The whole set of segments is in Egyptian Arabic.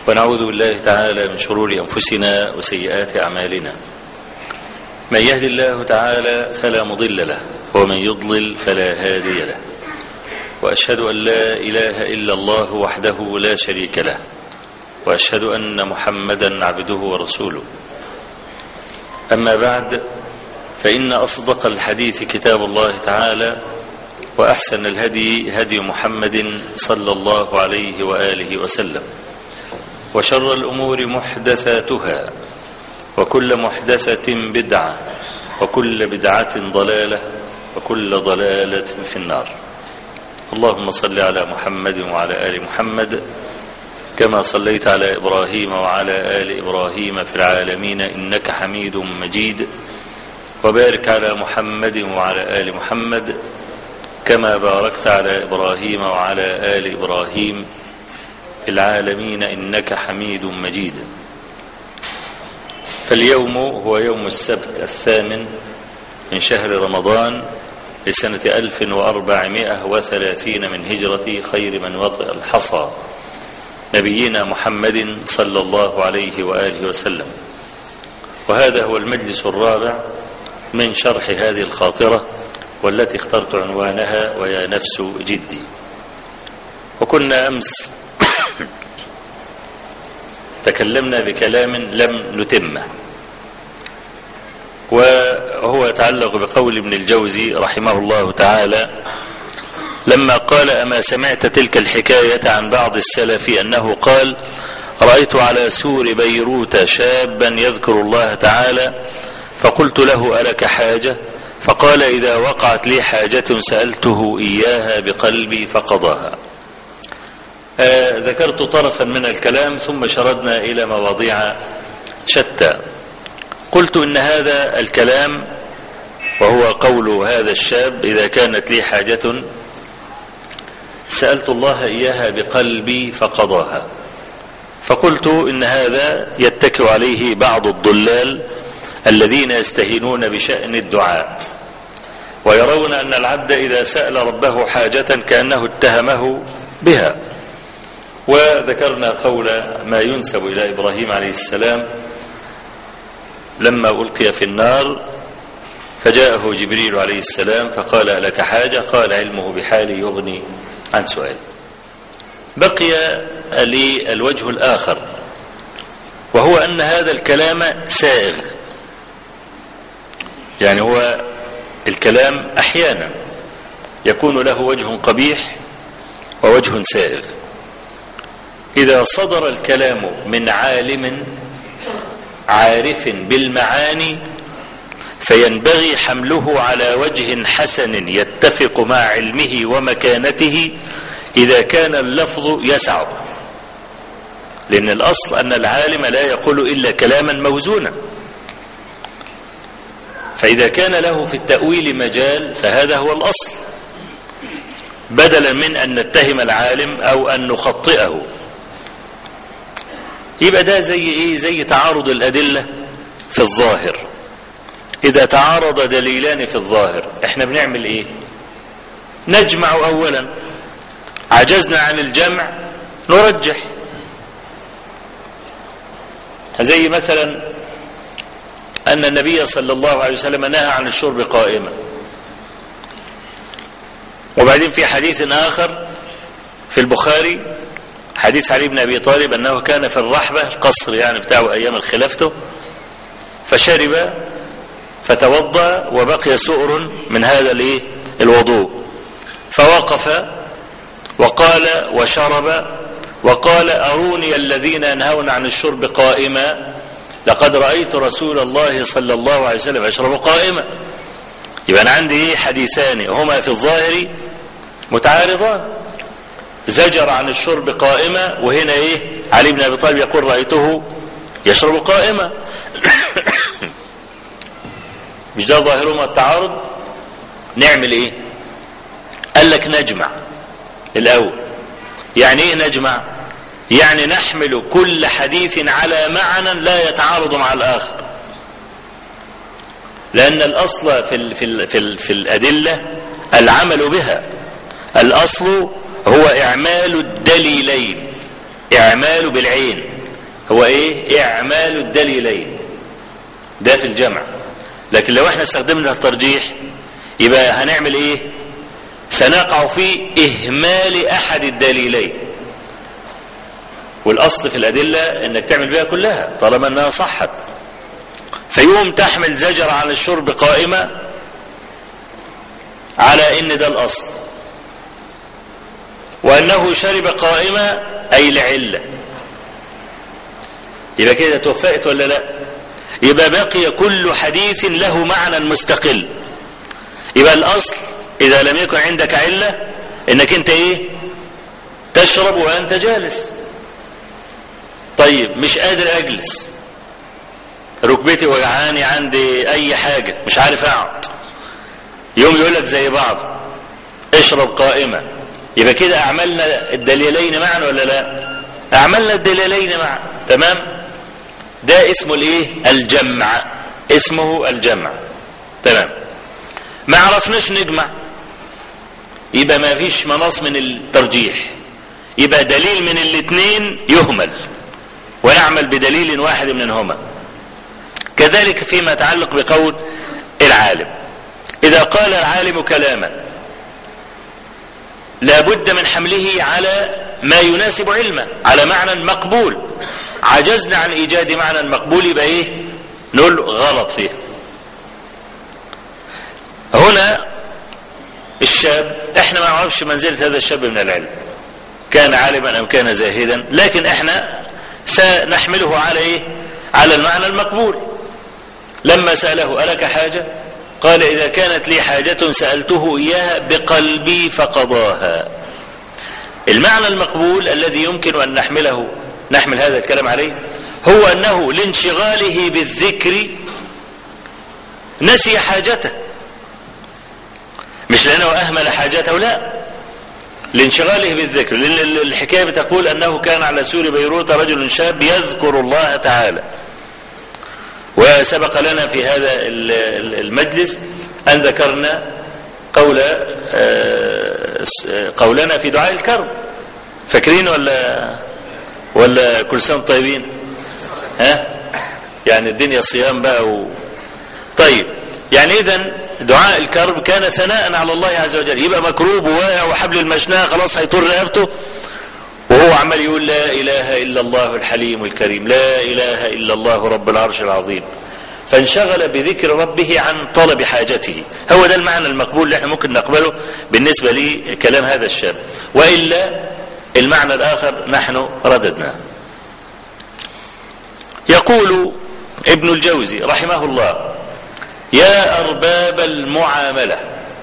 ونعوذ بالله تعالى من شرور أنفسنا وسيئات أعمالنا من يهد الله تعالى فلا مضل له ومن يضلل فلا هادي له وأشهد أن لا إله إلا الله وحده لا شريك له وأشهد أن محمدا عبده ورسوله أما بعد فإن أصدق الحديث كتاب الله تعالى وأحسن الهدي هدي محمد صلى الله عليه وآله وسلم وشر الأمور محدثاتها وكل محدثة بدعة وكل بدعة ضلالة وكل ضلالة في النار اللهم صل على محمد وعلى آل محمد كما صليت على إبراهيم وعلى آل إبراهيم في العالمين إنك حميد مجيد وبارك على محمد وعلى آل محمد كما باركت على إبراهيم وعلى آل إبراهيم في العالمين إنك حميد مجيد فاليوم هو يوم السبت الثامن من شهر رمضان لسنة 1430 من هجرة خير من وطئ الحصى نبينا محمد صلى الله عليه وآله وسلم وهذا هو المجلس الرابع من شرح هذه الخاطرة والتي اخترت عنوانها ويا نفس جدي وكنا أمس تكلمنا بكلام لم نتمه وهو يتعلق بقول ابن الجوزي رحمه الله تعالى لما قال أما سمعت تلك الحكاية عن بعض السلف أنه قال رأيت على سور بيروت شابا يذكر الله تعالى فقلت له ألك حاجة فقال إذا وقعت لي حاجة سألته إياها بقلبي فقضاها آه ذكرت طرفا من الكلام ثم شردنا إلى مواضيع شتى قلت إن هذا الكلام وهو قول هذا الشاب إذا كانت لي حاجة سألت الله إياها بقلبي فقضاها فقلت إن هذا يتكئ عليه بعض الضلال الذين يستهينون بشأن الدعاء ويرون أن العبد إذا سأل ربه حاجة كأنه اتهمه بها وذكرنا قول ما ينسب إلى إبراهيم عليه السلام لما ألقي في النار فجاءه جبريل عليه السلام فقال لك حاجة قال علمه بحالي يغني عن سؤال بقي لي الوجه الآخر وهو أن هذا الكلام سائغ يعني هو الكلام أحيانا يكون له وجه قبيح ووجه سائغ إذا صدر الكلام من عالم عارف بالمعاني فينبغي حمله على وجه حسن يتفق مع علمه ومكانته إذا كان اللفظ يسع لأن الأصل أن العالم لا يقول إلا كلاما موزونا فإذا كان له في التأويل مجال فهذا هو الأصل بدلا من أن نتهم العالم أو أن نخطئه يبقى ده زي ايه زي تعارض الادله في الظاهر اذا تعارض دليلان في الظاهر احنا بنعمل ايه نجمع اولا عجزنا عن الجمع نرجح زي مثلا ان النبي صلى الله عليه وسلم نهى عن الشرب قائما وبعدين في حديث اخر في البخاري حديث علي بن أبي طالب أنه كان في الرحبة القصر يعني بتاعه أيام خلافته فشرب فتوضأ وبقي سؤر من هذا الايه الوضوء فوقف وقال وشرب وقال أروني الذين ينهون عن الشرب قائما لقد رأيت رسول الله صلى الله عليه وسلم يشرب قائما يبقى أنا عندي إيه حديثان هما في الظاهر متعارضان زجر عن الشرب قائمة وهنا ايه علي بن ابي طالب يقول رأيته يشرب قائمة مش ده ظاهرهما التعارض نعمل ايه قال لك نجمع الاول يعني ايه نجمع يعني نحمل كل حديث على معنى لا يتعارض مع الاخر لان الاصل في ال في ال في, ال في الادله العمل بها الاصل هو إعمال الدليلين إعمال بالعين هو ايه اعمال الدليلين ده في الجمع لكن لو احنا استخدمنا الترجيح يبقى هنعمل ايه سنقع في اهمال احد الدليلين والاصل في الادله انك تعمل بها كلها طالما انها صحت فيوم تحمل زجر على الشرب قائمه على ان ده الاصل وانه شرب قائمه اي لعله يبقى كده توفقت ولا لا يبقى بقي كل حديث له معنى مستقل يبقى الاصل اذا لم يكن عندك عله انك انت ايه تشرب وانت جالس طيب مش قادر اجلس ركبتي وجعاني عندي اي حاجه مش عارف اقعد يوم يقول لك زي بعض اشرب قائمه يبقى كده اعملنا الدليلين معا ولا لا اعملنا الدليلين معا تمام ده اسمه الايه الجمع اسمه الجمع تمام ما عرفناش نجمع يبقى ما فيش مناص من الترجيح يبقى دليل من الاثنين يهمل ونعمل بدليل واحد منهما كذلك فيما يتعلق بقول العالم إذا قال العالم كلاما لا بد من حمله على ما يناسب علمه على معنى مقبول عجزنا عن إيجاد معنى مقبول يبقى إيه نقول غلط فيه هنا الشاب احنا ما نعرفش منزلة هذا الشاب من العلم كان عالما أو كان زاهدا لكن احنا سنحمله على ايه على المعنى المقبول لما سأله ألك حاجة قال إذا كانت لي حاجة سألته إياها بقلبي فقضاها المعنى المقبول الذي يمكن أن نحمله نحمل هذا الكلام عليه هو أنه لانشغاله بالذكر نسي حاجته مش لأنه أهمل حاجته لا لانشغاله بالذكر الحكاية بتقول أنه كان على سور بيروت رجل شاب يذكر الله تعالى وسبق لنا في هذا المجلس أن ذكرنا قول قولنا في دعاء الكرب فاكرين ولا ولا كل سنة طيبين ها يعني الدنيا صيام بقى و... طيب يعني إذا دعاء الكرب كان ثناء على الله عز وجل يبقى مكروب وواقع وحبل المشناه خلاص هيطر رقبته وهو عمال يقول لا إله إلا الله الحليم الكريم لا إله إلا الله رب العرش العظيم فانشغل بذكر ربه عن طلب حاجته هو ده المعنى المقبول اللي احنا ممكن نقبله بالنسبة لكلام هذا الشاب وإلا المعنى الآخر نحن رددناه يقول ابن الجوزي رحمه الله يا أرباب المعاملة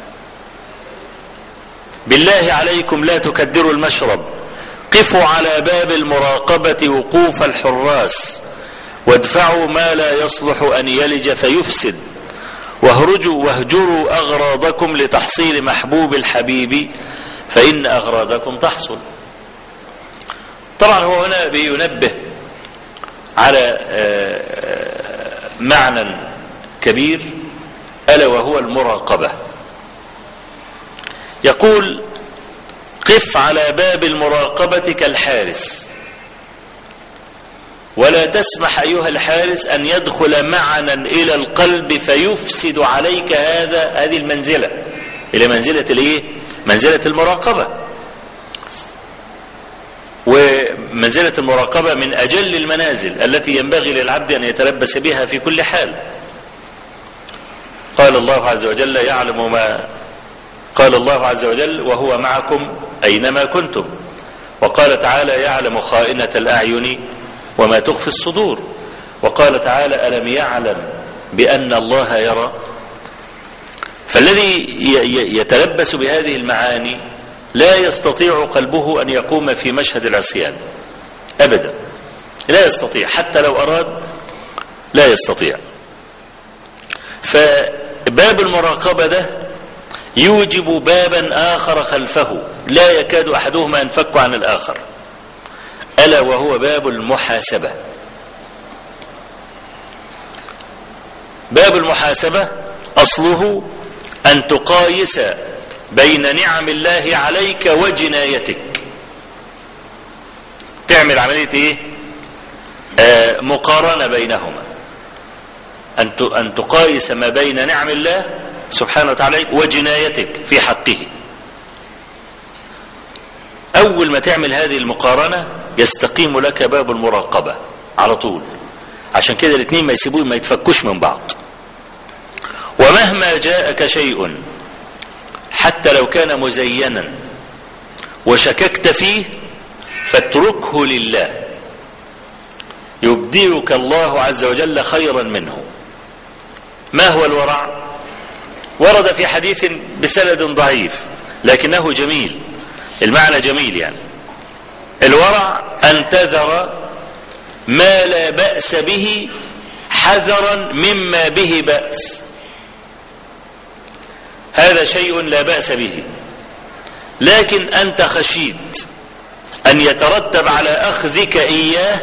بالله عليكم لا تكدروا المشرب قفوا على باب المراقبة وقوف الحراس وادفعوا ما لا يصلح أن يلج فيفسد واهرجوا واهجروا أغراضكم لتحصيل محبوب الحبيب فإن أغراضكم تحصل طبعا هو هنا بينبه على معنى كبير ألا وهو المراقبة يقول قف على باب المراقبة كالحارس ولا تسمح أيها الحارس أن يدخل معنا إلى القلب فيفسد عليك هذا هذه المنزلة إلى منزلة الإيه؟ منزلة المراقبة ومنزلة المراقبة من أجل المنازل التي ينبغي للعبد أن يتلبس بها في كل حال قال الله عز وجل يعلم ما قال الله عز وجل وهو معكم أينما كنتم وقال تعالى يعلم خائنة الأعين وما تخفي الصدور وقال تعالى ألم يعلم بأن الله يرى فالذي يتلبس بهذه المعاني لا يستطيع قلبه أن يقوم في مشهد العصيان أبدا لا يستطيع حتى لو أراد لا يستطيع فباب المراقبة ده يوجب بابا آخر خلفه لا يكاد أحدهما ينفك عن الآخر ألا وهو باب المحاسبة باب المحاسبة أصله أن تقايس بين نعم الله عليك وجنايتك تعمل عملية ايه آه، مقارنة بينهما أن ت- أن تقايس ما بين نعم الله سبحانه وتعالى وجنايتك في حقه أول ما تعمل هذه المقارنة يستقيم لك باب المراقبة على طول عشان كده الاثنين ما يسيبوه ما يتفكوش من بعض ومهما جاءك شيء حتى لو كان مزينا وشككت فيه فاتركه لله يبدلك الله عز وجل خيرا منه ما هو الورع ورد في حديث بسند ضعيف لكنه جميل المعنى جميل يعني الورع أن تذر ما لا بأس به حذرا مما به بأس هذا شيء لا بأس به لكن أنت خشيت أن يترتب على أخذك إياه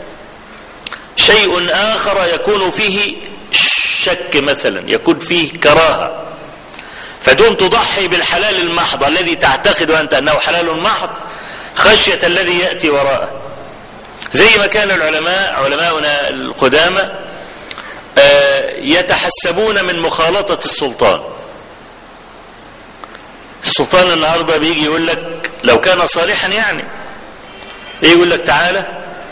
شيء آخر يكون فيه شك مثلا يكون فيه كراهة فتقوم تضحي بالحلال المحض الذي تعتقد أنت أنه حلال محض خشية الذي يأتي وراءه زي ما كان العلماء علماؤنا القدامى آه، يتحسبون من مخالطة السلطان السلطان النهاردة بيجي يقول لك لو كان صالحا يعني إيه يقول لك تعالى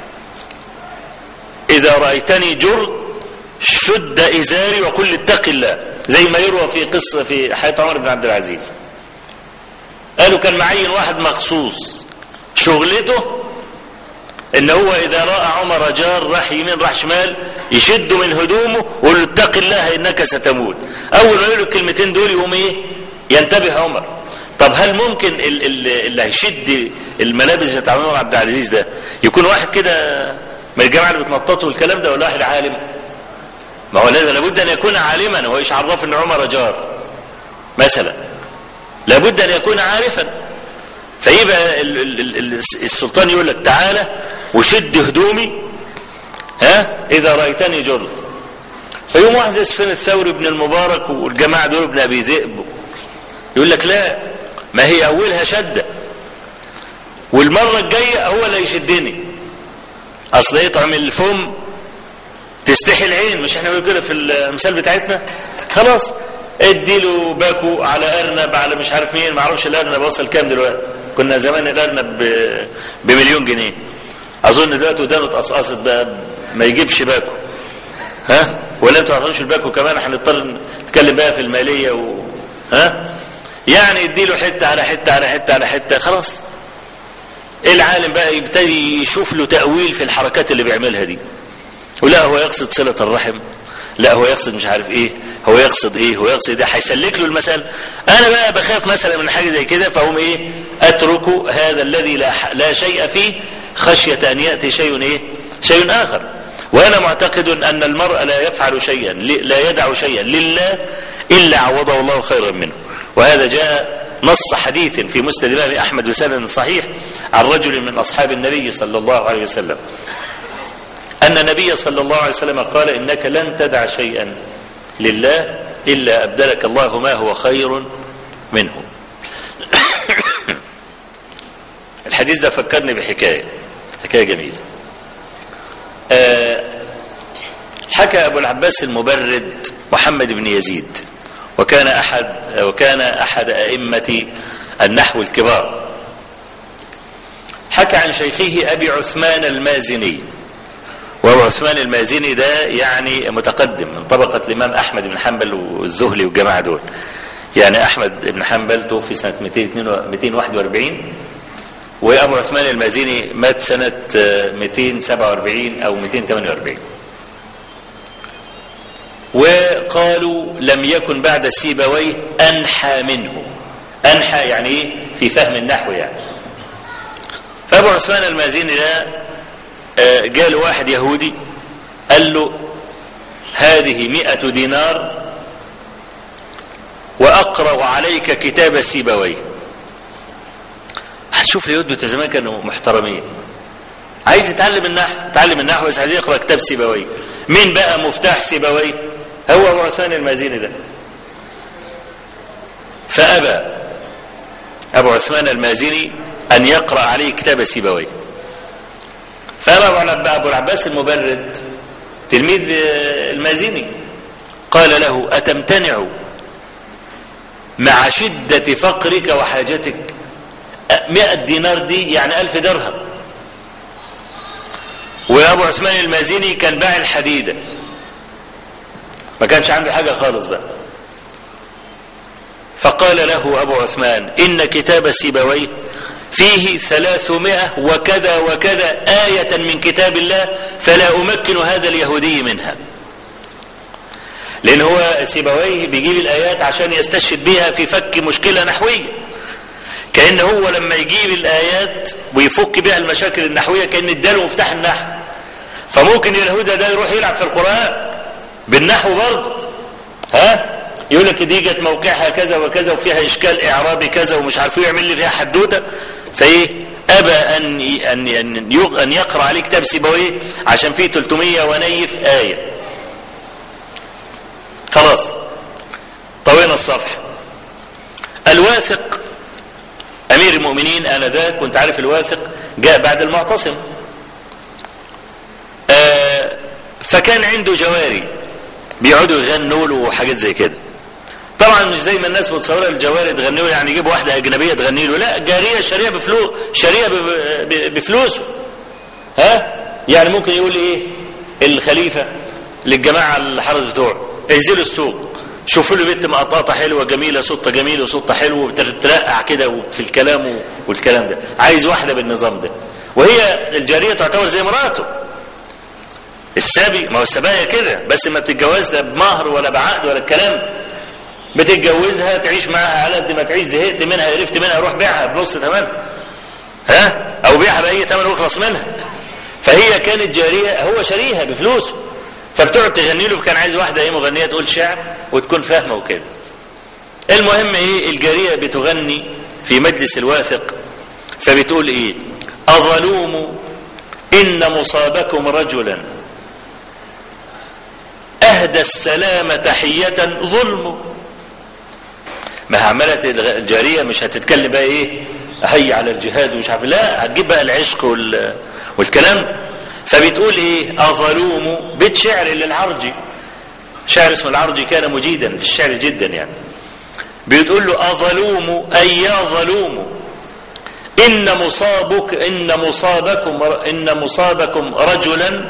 إذا رأيتني جر شد إزاري وقل اتق الله زي ما يروى في قصة في حياة عمر بن عبد العزيز قالوا كان معين واحد مخصوص شغلته ان هو اذا راى عمر جار راح يمين راح شمال يشد من هدومه ويقول له اتق الله انك ستموت اول ما يقول له الكلمتين دول يقوم ايه ينتبه عمر طب هل ممكن ال- ال- اللي هيشد الملابس بتاع عمر عبد العزيز ده يكون واحد كده من الجماعه اللي بتنططوا الكلام ده ولا واحد عالم ما هو لازم لابد ان يكون عالما هو ايش عرف ان عمر جار مثلا لابد ان يكون عارفا فيبقى ال- ال- ال- السلطان يقول لك تعالى وشد هدومي ها اذا رايتني جرد فيقوم واحد زي سفيان الثوري بن المبارك والجماعه دول ابن ابي ذئب يقول لك لا ما هي اولها شده والمره الجايه هو اللي يشدني اصل يطعم الفم تستحي العين مش احنا بنقول كده في المثال بتاعتنا خلاص اديله باكو على ارنب على مش عارف مين ما اعرفش الارنب وصل كام دلوقتي كنا زمان الارنب ب- بمليون جنيه اظن دلوقتي ودانه اتقصقصت بقى ما يجيبش باكو ها ولا انتوا ما تعرفوش الباكو كمان هنضطر نتكلم بقى في الماليه و... ها يعني يديله حته على حته على حته على حته خلاص العالم بقى يبتدي يشوف له تاويل في الحركات اللي بيعملها دي ولا هو يقصد صلة الرحم لا هو يقصد مش عارف ايه هو يقصد ايه هو يقصد ايه هيسلك له المسألة انا بقى بخاف مثلا من حاجة زي كده فهم ايه اترك هذا الذي لا, لا شيء فيه خشية ان يأتي شيء ايه شيء اخر وانا معتقد ان المرء لا يفعل شيئا لا يدع شيئا لله الا عوضه الله خيرا منه وهذا جاء نص حديث في مسند الامام احمد بسند صحيح عن رجل من اصحاب النبي صلى الله عليه وسلم أن النبي صلى الله عليه وسلم قال إنك لن تدع شيئا لله إلا أبدلك الله ما هو خير منه الحديث ده فكرني بحكاية حكاية جميلة أه حكى أبو العباس المبرد محمد بن يزيد وكان أحد وكان أحد أئمة النحو الكبار حكى عن شيخه أبي عثمان المازني وابو عثمان المازني ده يعني متقدم من طبقة الإمام أحمد بن حنبل والزهلي والجماعة دول يعني أحمد بن حنبل توفي سنة 241 وأبو عثمان المازني مات سنة 247 أو 248 وقالوا لم يكن بعد السيبويه أنحى منه أنحى يعني إيه في فهم النحو يعني فأبو عثمان المازني ده جاء له واحد يهودي قال له هذه مئة دينار وأقرأ عليك كتاب سيبويه هتشوف اليهود بتوع زمان كانوا محترمين عايز يتعلم النحو تعلم النحو بس عايز يقرأ كتاب سيبويه مين بقى مفتاح سيبويه هو أبو عثمان المازيني ده فأبى أبو عثمان المازيني أن يقرأ عليه كتاب سيبويه فأما أبو العباس المبرد تلميذ المازني قال له أتمتنع مع شدة فقرك وحاجتك مئة دينار دي يعني ألف درهم وأبو عثمان المازني كان باع الحديدة ما كانش عنده حاجة خالص بقى فقال له أبو عثمان إن كتاب سيبويه فيه ثلاثمائة وكذا وكذا آية من كتاب الله فلا أمكن هذا اليهودي منها لأن هو سيبويه بيجيب الآيات عشان يستشهد بها في فك مشكلة نحوية كأن هو لما يجيب الآيات ويفك بها المشاكل النحوية كأن اداله مفتاح النحو فممكن اليهودي ده يروح يلعب في القرآن بالنحو برضه ها يقول لك دي جت موقعها كذا وكذا وفيها اشكال اعرابي كذا ومش عارف يعمل لي فيها حدوته فايه ابى ان ان ان, أن يقرا عليه كتاب سيبويه عشان فيه 300 ونيف ايه خلاص طوينا الصفحه الواثق امير المؤمنين انذاك وانت عارف الواثق جاء بعد المعتصم آه فكان عنده جواري بيقعدوا يغنوا له وحاجات زي كده طبعا مش زي ما الناس متصوره الجواري تغني له يعني يجيب واحده اجنبيه تغني له لا جاريه شاريه بفلوس شاريه بفلوسه ها يعني ممكن يقول ايه الخليفه للجماعه الحرس بتوعه انزلوا السوق شوفوا له بنت مقطاطه حلوه جميله صوتها جميل وصوتها حلو وبترقع كده في الكلام والكلام ده عايز واحده بالنظام ده وهي الجاريه تعتبر زي مراته السبي ما هو السبايا كده بس ما بتتجوز لا بمهر ولا بعقد ولا الكلام بتتجوزها تعيش معاها على قد ما تعيش زهقت منها قرفت منها روح بيعها بنص ثمن ها او بيعها باي ثمن واخلص منها فهي كانت جاريه هو شاريها بفلوسه فبتقعد تغني له فكان عايز واحده ايه مغنيه تقول شعر وتكون فاهمه وكده المهم ايه الجاريه بتغني في مجلس الواثق فبتقول ايه اظلوم ان مصابكم رجلا اهدى السلام تحيه ظلم ما عملت الجارية مش هتتكلم بقى ايه هي على الجهاد ومش عارف لا هتجيب بقى العشق وال... والكلام فبتقول ايه اظلوم بيت شعر للعرجي شاعر اسمه العرجي كان مجيدا في الشعر جدا يعني بتقول له اظلوم اي يا ظلوم ان مصابك ان مصابكم ان مصابكم رجلا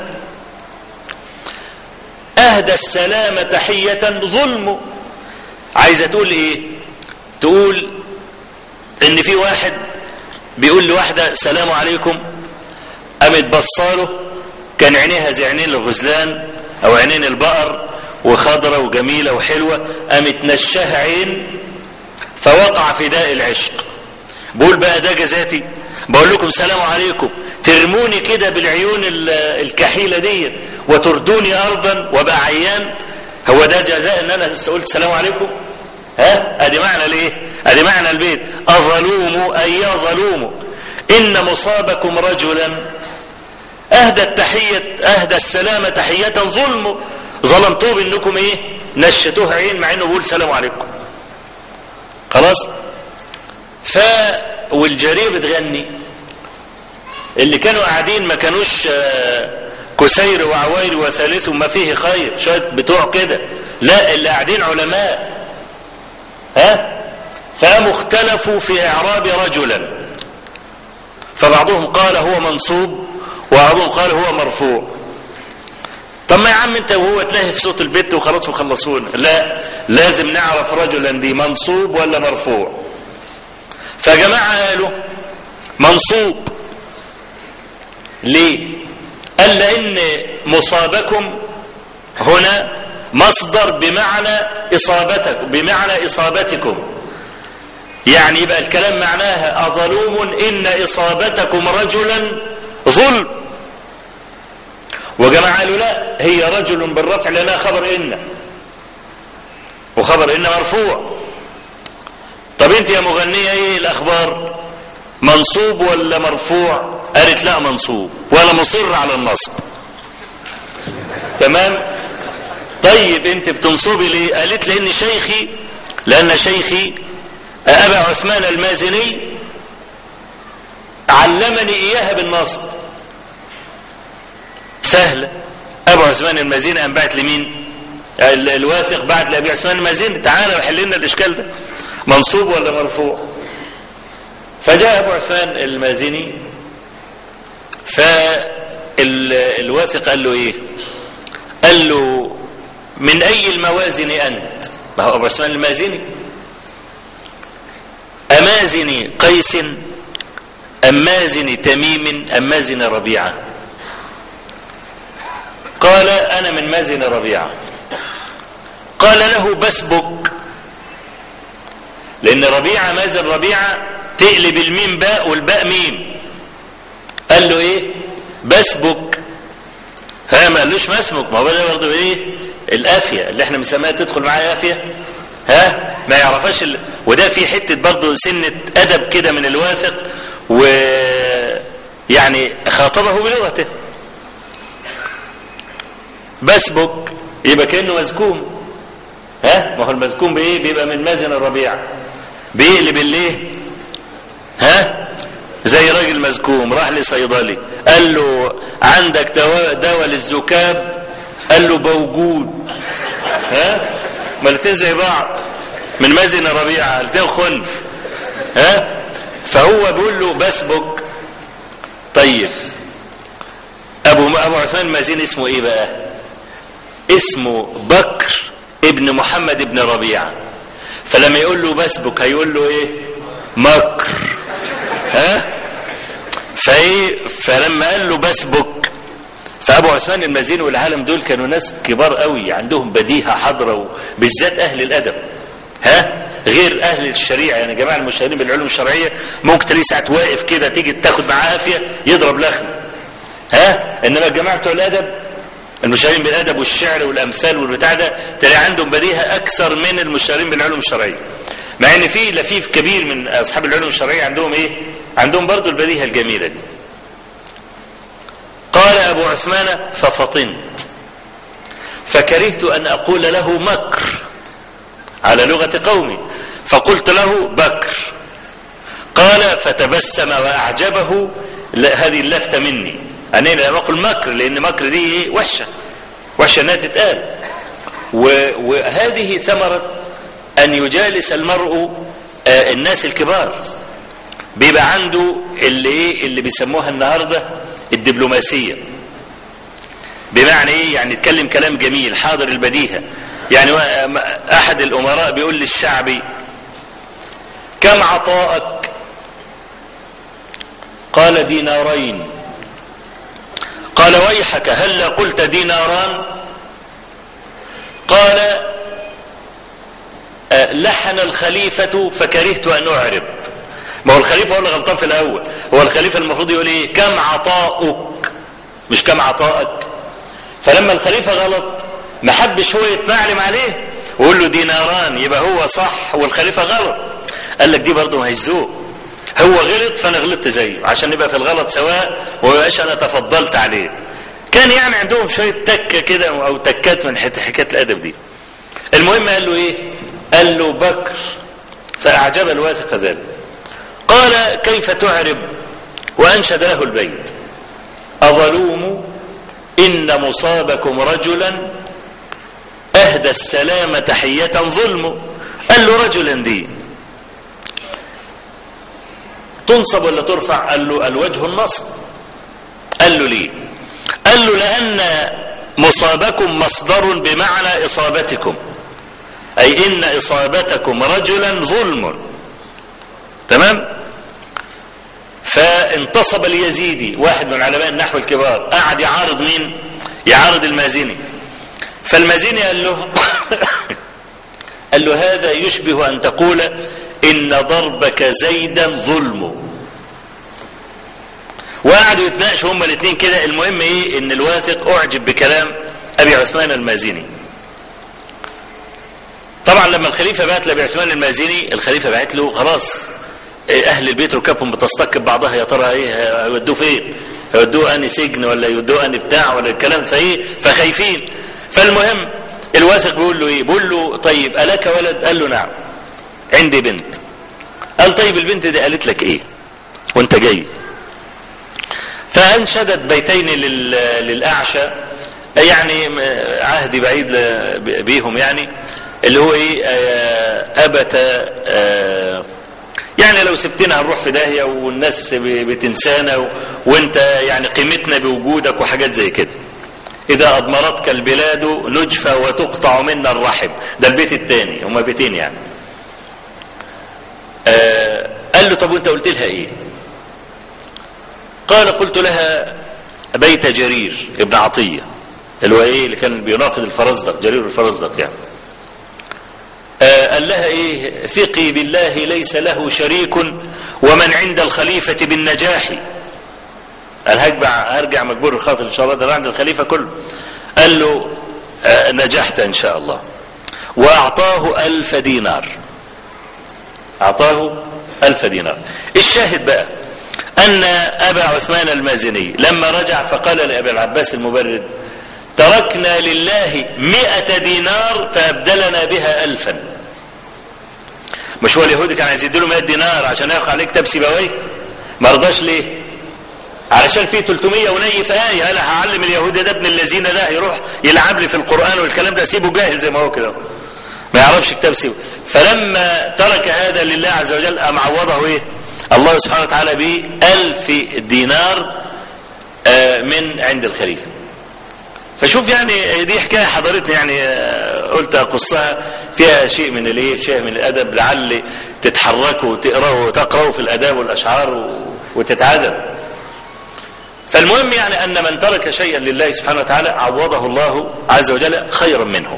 اهدى السلام تحيه ظلم عايزه تقول ايه تقول ان في واحد بيقول لواحدة سلام عليكم قامت بصاله كان عينيها زي عينين الغزلان او عينين البقر وخضرة وجميلة وحلوة قامت نشاها عين فوقع في داء العشق بقول بقى ده جزاتي بقول لكم سلام عليكم ترموني كده بالعيون الكحيلة دي وتردوني ارضا وبقى عيان هو ده جزاء ان انا قلت سلام عليكم ها ادي معنى الايه ادي معنى البيت اظلوم اي يا ظلوم ان مصابكم رجلا اهدى التحية اهدى السلام تحية ظلم ظلمتوه بانكم ايه نشتوه عين مع انه بيقول سلام عليكم خلاص ف والجارية بتغني اللي كانوا قاعدين ما كانوش كسير وعوير وثالث وما فيه خير شوية بتوع كده لا اللي قاعدين علماء ها فقاموا اختلفوا في اعراب رجلا فبعضهم قال هو منصوب وبعضهم قال هو مرفوع طب ما يا عم انت وهو تلاهي في صوت البيت وخلاص وخلصونا لا لازم نعرف رجلا دي منصوب ولا مرفوع فجماعة قالوا منصوب ليه قال لان مصابكم هنا مصدر بمعنى إصابتك بمعنى إصابتكم يعني يبقى الكلام معناها أظلوم إن إصابتكم رجلا ظلم وجماعة قالوا لا هي رجل بالرفع لنا خبر إن وخبر إن مرفوع طب انت يا مغنية ايه الأخبار منصوب ولا مرفوع قالت لا منصوب ولا مصر على النصب تمام طيب انت بتنصبي ليه قالت لان شيخي لان شيخي ابا عثمان المازني علمني اياها بالنصب سهلة ابو عثمان المازيني قام بعت لمين الواثق بعت لابي عثمان المازيني تعالى وحل لنا الاشكال ده منصوب ولا مرفوع فجاء ابو عثمان المازيني فالواثق قال له ايه قال له من اي الموازن انت ما هو ابو عثمان المازني امازن قيس ام مازن تميم ام مازن ربيعه قال انا من مازن ربيعه قال له بسبك لان ربيعه مازن ربيعه تقلب الميم باء والباء ميم قال له ايه بسبك ها ما قالوش ما اسمك ما هو ده برضه ايه الافيه اللي احنا بنسميها تدخل معايا افيه ها ما يعرفهاش ال... وده في حته برضه سنه ادب كده من الواثق و يعني خاطبه بلغته بسبك يبقى كانه مزكوم ها ما هو المزكوم بايه بيبقى من مازن الربيع بيقلب الايه ها زي راجل مزكوم راح لصيدلي قال له عندك دواء دواء للزكام قال له موجود ها ما الاثنين زي بعض من مازن ربيعه الاثنين خلف ها فهو بيقول له بسبك طيب ابو ابو عثمان المازين اسمه ايه بقى اسمه بكر ابن محمد ابن ربيعه فلما يقول له بسبك هيقول له ايه مكر ها فايه فلما قال له بسبك فابو عثمان المازين والعالم دول كانوا ناس كبار قوي عندهم بديهه حاضره بالذات اهل الادب ها غير اهل الشريعه يعني جماعه المشاهيرين بالعلوم الشرعيه ممكن تلاقيه ساعه واقف كده تيجي تاخد معاه عافيه يضرب لخم ها انما الجماعه بتوع الادب المشاهيرين بالادب والشعر والامثال والبتاع ده تلاقي عندهم بديهه اكثر من المشاهيرين بالعلوم الشرعيه مع ان في لفيف كبير من اصحاب العلوم الشرعيه عندهم ايه عندهم برضو البديهه الجميله دي قال ابو عثمان ففطنت فكرهت ان اقول له مكر على لغه قومي فقلت له بكر قال فتبسم واعجبه هذه اللفته مني انا لم اقل مكر لان مكر دي وحشه وحشه انها تتقال وهذه ثمره ان يجالس المرء الناس الكبار بيبقى عنده اللي ايه اللي بيسموها النهارده الدبلوماسيه بمعنى ايه يعني يتكلم كلام جميل حاضر البديهه يعني احد الامراء بيقول للشعبي كم عطاءك قال دينارين قال ويحك هل قلت ديناران قال لحن الخليفة فكرهت أن أعرب ما هو الخليفة هو اللي غلطان في الأول هو الخليفة المفروض يقول إيه كم عطاؤك مش كم عطاءك فلما الخليفة غلط ما حبش هو يتمعلم عليه ويقول له ديناران يبقى هو صح والخليفة غلط قال لك دي برضه ما هيش ذوق هو غلط فانا غلطت زيه عشان نبقى في الغلط سواء وما انا تفضلت عليه كان يعني عندهم شويه تكه كده او تكات من حكايه الادب دي المهم قال له ايه قال له بكر فاعجب الواثق ذلك قال كيف تعرب وانشد له البيت اظلوم ان مصابكم رجلا اهدى السلام تحيه ظلم قال له رجلا دي تنصب ولا ترفع قال له الوجه النصب قال له ليه قال له لأن مصابكم مصدر بمعنى إصابتكم أي إن إصابتكم رجلا ظلم تمام فانتصب اليزيدي واحد من علماء النحو الكبار قعد يعارض مين يعارض المازني فالمازني قال له قال له هذا يشبه أن تقول إن ضربك زيدا ظلم وقعدوا يتناقشوا هما الاثنين كده المهم ايه ان الواثق اعجب بكلام ابي عثمان المازني طبعا لما الخليفة بعت لابي عثمان المازني الخليفة بعت له خلاص اهل البيت ركابهم بتستقب بعضها يا ترى ايه هيودوه فين هيودوه اني سجن ولا يودوه اني بتاع ولا الكلام فايه فخايفين فالمهم الواثق بيقول له ايه بيقول له طيب الك ولد قال له نعم عندي بنت قال طيب البنت دي قالت لك ايه وانت جاي فأنشدت بيتين للأعشى يعني عهدي بعيد بيهم يعني اللي هو ايه أبت يعني لو سبتنا هنروح في داهية والناس بتنسانا وانت يعني قيمتنا بوجودك وحاجات زي كده إذا أضمرتك البلاد نجفى وتقطع منا الرحم ده البيت الثاني هما بيتين يعني آه قال له طب وانت قلت لها ايه قال قلت لها بيت جرير ابن عطية اللي هو ايه اللي كان بيناقض الفرزدق جرير الفرزدق يعني آه قال لها ايه ثقي بالله ليس له شريك ومن عند الخليفة بالنجاح قال هرجع هرجع مجبور الخاطر ان شاء الله ده عند الخليفة كله قال له آه نجحت ان شاء الله واعطاه الف دينار اعطاه الف دينار الشاهد بقى ان ابا عثمان المازني لما رجع فقال لابي العباس المبرد تركنا لله مئة دينار فأبدلنا بها ألفا مش هو اليهودي كان عايز يديله 100 دينار عشان يقع عليه كتاب سيبويه ما رضاش ليه علشان في 300 ونيف آية قال هعلم اليهودي ده ابن الذين ده يروح يلعب لي في القرآن والكلام ده سيبه جاهل زي ما هو كده ما يعرفش كتاب سيبه فلما ترك هذا لله عز وجل أم عوضه ايه الله سبحانه وتعالى به ألف دينار من عند الخليفة فشوف يعني دي حكاية حضرتني يعني قلت أقصها فيها شيء من الايه شيء من الأدب لعل تتحركوا وتقرأوا وتقرأوا في الأداب والأشعار وتتعادل فالمهم يعني أن من ترك شيئا لله سبحانه وتعالى عوضه الله عز وجل خيرا منه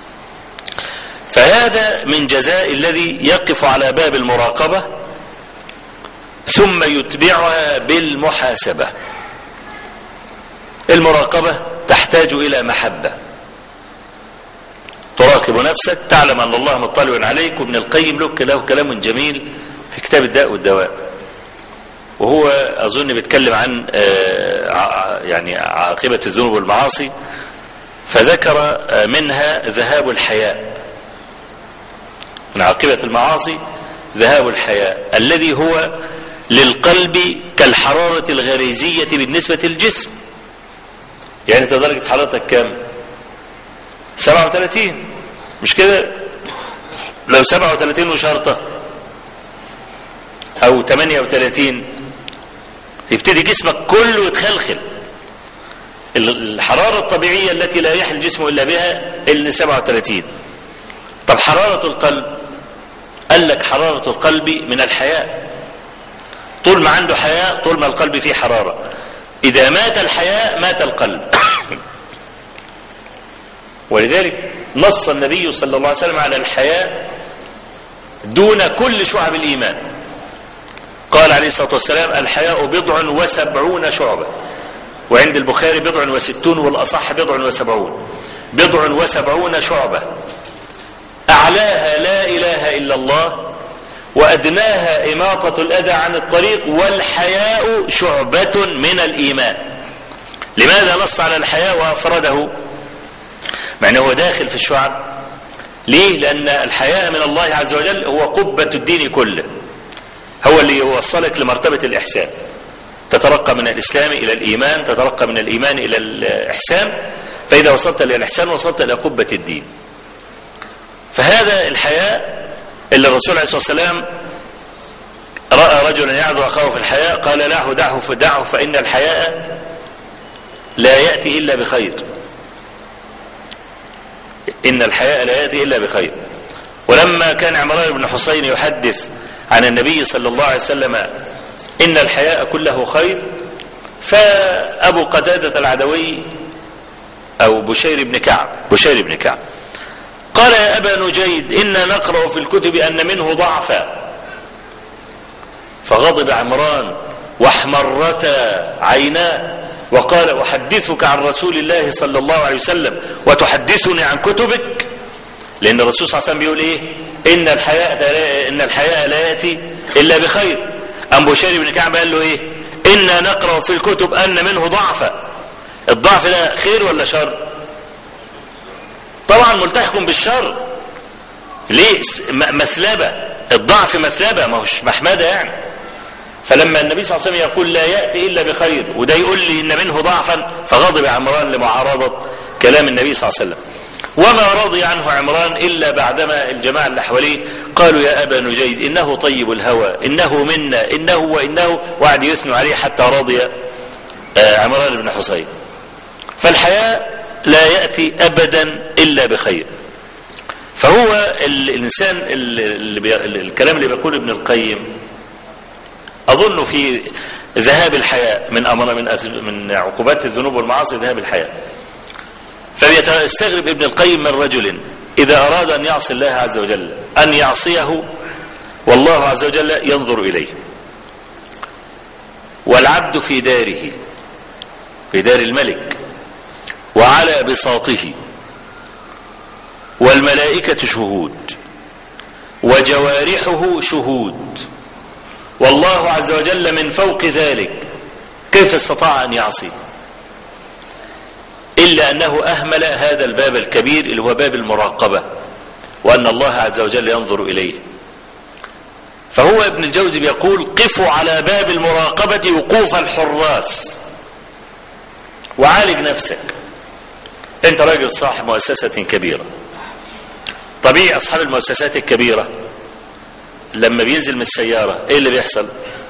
فهذا من جزاء الذي يقف على باب المراقبة ثم يتبعها بالمحاسبة المراقبة تحتاج إلى محبة تراقب نفسك تعلم أن الله مطلع عليك وابن القيم له له كلام جميل في كتاب الداء والدواء وهو أظن بيتكلم عن يعني عاقبة الذنوب والمعاصي فذكر منها ذهاب الحياء من عاقبة المعاصي ذهاب الحياء الذي هو للقلب كالحرارة الغريزية بالنسبة للجسم يعني انت درجة حرارتك كام 37 مش كده لو 37 وشرطة او 38 يبتدي جسمك كله يتخلخل الحرارة الطبيعية التي لا يحل الجسم إلا بها إلا 37 طب حرارة القلب قال لك حرارة القلب من الحياء طول ما عنده حياء طول ما القلب فيه حرارة إذا مات الحياء مات القلب ولذلك نص النبي صلى الله عليه وسلم على الحياء دون كل شعب الإيمان قال عليه الصلاة والسلام الحياء بضع وسبعون شعبة وعند البخاري بضع وستون والأصح بضع وسبعون بضع وسبعون شعبة أعلاها لا إله إلا الله وأدناها إماطة الأذى عن الطريق والحياء شعبة من الإيمان لماذا نص على الحياء وأفرده مع أنه هو داخل في الشعب ليه لأن الحياء من الله عز وجل هو قبة الدين كله هو اللي يوصلك لمرتبة الإحسان تترقى من الإسلام إلى الإيمان تترقى من الإيمان إلى الإحسان فإذا وصلت إلى الإحسان وصلت إلى قبة الدين فهذا الحياء اللي الرسول عليه الصلاة والسلام رأى رجلا يعذو أخاه في الحياء قال له دعه فدعه فإن الحياء لا يأتي إلا بخير إن الحياء لا يأتي إلا بخير ولما كان عمران بن حسين يحدث عن النبي صلى الله عليه وسلم إن الحياء كله خير فأبو قتادة العدوي أو بشير بن كعب بشير بن كعب قال يا أبا نجيد إنا نقرأ في الكتب أن منه ضعفا فغضب عمران واحمرتا عيناه وقال أحدثك عن رسول الله صلى الله عليه وسلم وتحدثني عن كتبك لأن الرسول صلى الله عليه وسلم بيقول إيه إن الحياء إن الحياء لا يأتي إلا بخير أم بشير بن كعب قال له إيه إنا نقرأ في الكتب أن منه ضعفا الضعف ده خير ولا شر طبعا ملتحق بالشر ليه مثلبة الضعف مثلبة ما هوش محمدة يعني فلما النبي صلى الله عليه وسلم يقول لا يأتي إلا بخير وده يقول لي إن منه ضعفا فغضب عمران لمعارضة كلام النبي صلى الله عليه وسلم وما رضي عنه عمران إلا بعدما الجماعة اللي حواليه قالوا يا أبا نجيد إنه طيب الهوى إنه منا إنه وإنه وقعد يثنوا عليه حتى رضي عمران بن حصين فالحياة لا يأتي أبدا إلا بخير فهو الإنسان اللي بي... الكلام اللي بيقول ابن القيم أظن في ذهاب الحياة من أمر من أث... من عقوبات الذنوب والمعاصي ذهاب الحياة فبيستغرب ابن القيم من رجل إذا أراد أن يعصي الله عز وجل أن يعصيه والله عز وجل ينظر إليه والعبد في داره في دار الملك وعلى بساطه والملائكة شهود وجوارحه شهود والله عز وجل من فوق ذلك كيف استطاع أن يعصي إلا أنه أهمل هذا الباب الكبير اللي هو باب المراقبة وأن الله عز وجل ينظر إليه فهو ابن الجوزي بيقول قفوا على باب المراقبة وقوف الحراس وعالج نفسك انت راجل صاحب مؤسسة كبيرة طبيعي اصحاب المؤسسات الكبيرة لما بينزل من السيارة ايه اللي بيحصل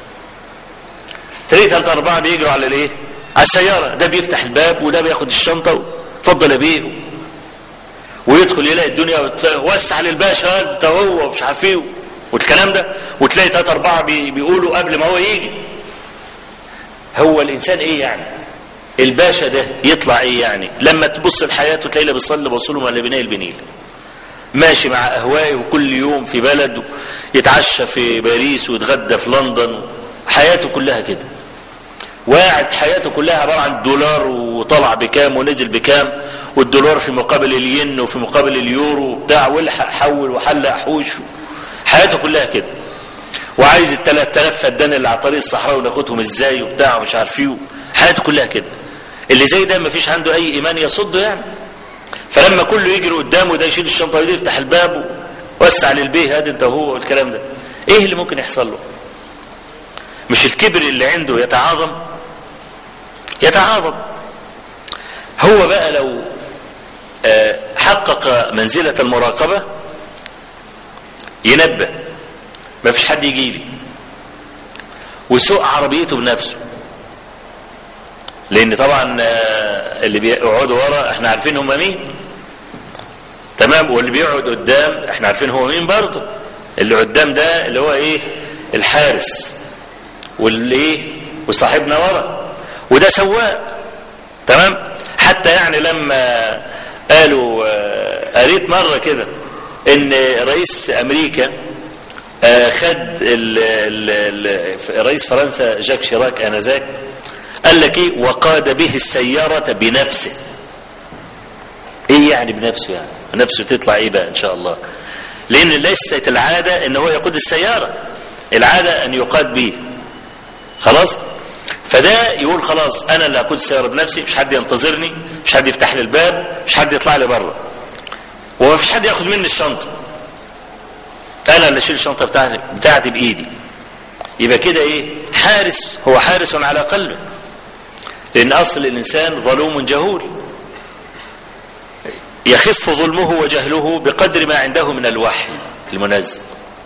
تلاقي ثلاثة اربعة بيجروا على الايه على السيارة ده بيفتح الباب وده بياخد الشنطة اتفضل يا بيه ويدخل يلاقي الدنيا وسع للباشا انت هو مش عارف ايه والكلام ده وتلاقي ثلاثة اربعة بيقولوا قبل ما هو يجي هو الانسان ايه يعني الباشا ده يطلع ايه يعني لما تبص لحياته تلاقيه بيصلي بوصله ولا بناء البنيل ماشي مع اهوائه وكل يوم في بلد يتعشى في باريس ويتغدى في لندن حياته كلها كده واعد حياته كلها عباره عن دولار وطلع بكام ونزل بكام والدولار في مقابل الين وفي مقابل اليورو وبتاع والحق حول وحلق حوش حياته كلها كده وعايز ال 3000 فدان اللي على طريق الصحراء وناخدهم ازاي وبتاع ومش عارف ايه حياته كلها كده اللي زي ده ما فيش عنده اي ايمان يصده يعني فلما كله يجري قدامه ده يشيل الشنطه وده يفتح الباب ووسع للبيه هذا انت وهو والكلام ده ايه اللي ممكن يحصل له مش الكبر اللي عنده يتعاظم يتعاظم هو بقى لو حقق منزلة المراقبة ينبه ما فيش حد يجي لي ويسوق عربيته بنفسه لان طبعا اللي بيقعدوا ورا احنا عارفين هم مين تمام واللي بيقعد قدام احنا عارفين هو مين برضه اللي قدام ده اللي هو ايه الحارس واللي ايه وصاحبنا ورا وده سواق تمام حتى يعني لما قالوا قريت مرة كده ان رئيس امريكا خد ال ال رئيس فرنسا جاك شيراك انذاك قال لك ايه وقاد به السيارة بنفسه ايه يعني بنفسه يعني نفسه تطلع ايه بقى ان شاء الله لان ليست العادة ان هو يقود السيارة العادة ان يقاد به خلاص فده يقول خلاص انا اللي هقود السيارة بنفسي مش حد ينتظرني مش حد يفتح لي الباب مش حد يطلع لي بره وما فيش حد ياخد مني الشنطة انا اللي اشيل الشنطة بتاعتي, بتاعتي بايدي يبقى كده ايه حارس هو حارس على قلبه لأن أصل الإنسان ظلوم جهول يخف ظلمه وجهله بقدر ما عنده من الوحي المنزل